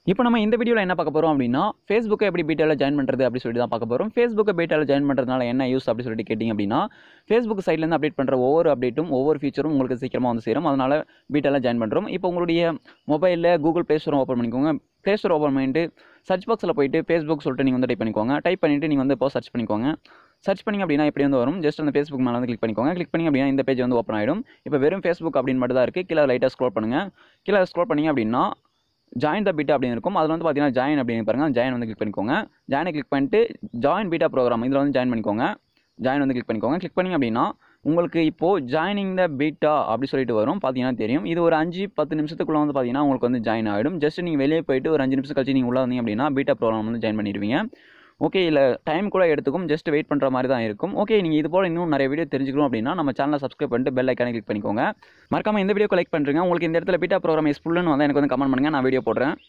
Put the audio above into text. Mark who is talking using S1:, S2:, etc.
S1: இப்போ நம்ம இந்த வீடியோவில் என்ன பார்க்க போகிறோம் அப்படின்னா ஃபேஸ்புக்கை எப்படி பீட்டாவில் ஜாயின் பண்ணுறது அப்படி சொல்லிட்டு தான் பார்க்க போகிறோம் ஃபேஸ்புக்கை பீட்டாவில் ஜாயின் பண்ணுறதுனால என்ன யூஸ் அப்படி சொல்லிட்டு கேட்டிங்க அப்படின்னா ஃபேஸ்புக் சைட்லேருந்து அப்டேட் பண்ணுற ஒவ்வொரு அப்டேட்டும் ஒவ்வொரு ஃபீச்சரும் உங்களுக்கு சீக்கிரமாக வந்து சேரும் அதனால் பீட்டாவில் ஜாயின் பண்ணுறோம் இப்போ உங்களுடைய மொபைலில் கூகுள் ப்ளே ஸ்டோர் ஓப்பன் பண்ணிக்கோங்க ப்ளே ஸ்டோர் ஓப்பன் பண்ணிட்டு சர்ச் பாக்ஸில் போயிட்டு ஃபேஸ்புக் சொல்லிட்டு நீங்கள் வந்து டைப் பண்ணிக்கோங்க டைப் பண்ணிவிட்டு நீங்கள் வந்து இப்போ சர்ச் பண்ணிக்கோங்க சர்ச் பண்ணிங்க அப்படின்னா எப்படி வந்து வரும் ஜஸ்ட் அந்த ஃபேஸ்புக் மேலே வந்து கிளிக் பண்ணிக்கோங்க கிளிக் பண்ணி அப்படின்னா இந்த பேஜ் வந்து ஓப்பன் ஆகிடும் இப்போ வெறும் ஃபேஸ்புக் அப்படின்னு மட்டும் தான் இருக்குது கீழே லைட்டாக ஸ்க்ரோல் பண்ணுங்கள் கீழே ஸ்க்ரோல் பண்ணிங்க அப்படின்னா ஜாயின் த பீட்டா அப்படின்னு இருக்கும் அதில் வந்து பார்த்தீங்கன்னா ஜாயின் அப்படின்னு பாருங்க ஜாயின் வந்து கிளிக் பண்ணிக்கோங்க ஜாயினை கிளிக் பண்ணிட்டு ஜாயின் பீட்டா ப்ரோக்ராம் இதில் வந்து ஜாயின் பண்ணிக்கோங்க ஜாயின் வந்து கிளிக் பண்ணிக்கோங்க கிளிக் பண்ணிங்க அப்படின்னா உங்களுக்கு இப்போது ஜாயினிங் த பீட்டா அப்படி சொல்லிட்டு வரும் பார்த்தீங்கன்னா தெரியும் இது ஒரு அஞ்சு பத்து நிமிஷத்துக்குள்ளே வந்து பார்த்தீங்கன்னா உங்களுக்கு வந்து ஜாயின் ஆகிடும் ஜஸ்ட் நீங்கள் வெளியே போயிட்டு ஒரு அஞ்சு நிமிஷம் கழிச்சு நீங்கள் உள்ள வந்தீங்க அப்படின்னா பீட்டா ப்ரோக்ராம் வந்து ஜாயின் பண்ணிடுவீங்க ஓகே இல்லை டைம் கூட எடுத்துக்கும் ஜஸ்ட் வெயிட் பண்ணுற மாதிரி தான் இருக்கும் ஓகே நீங்கள் இது போல் இன்னும் நிறைய வீடியோ தெரிஞ்சுக்கணும் அப்படின்னா நம்ம சேனலை சப்ஸ்கிரைப் பண்ணிட்டு பெல் ஐக்கானே கிளிக் பண்ணிக்கோங்க மறக்காம இந்த வீடியோக்கு லைக் பண்ணுறேங்க உங்களுக்கு இந்த இடத்துல பீட்டா ப்ரோக்ராம் எஸ் ஃபுல்லுன்னு வந்து எனக்கு வந்து கமெண்ட் பண்ணுங்கள் நான் வீடியோ போடுறேன்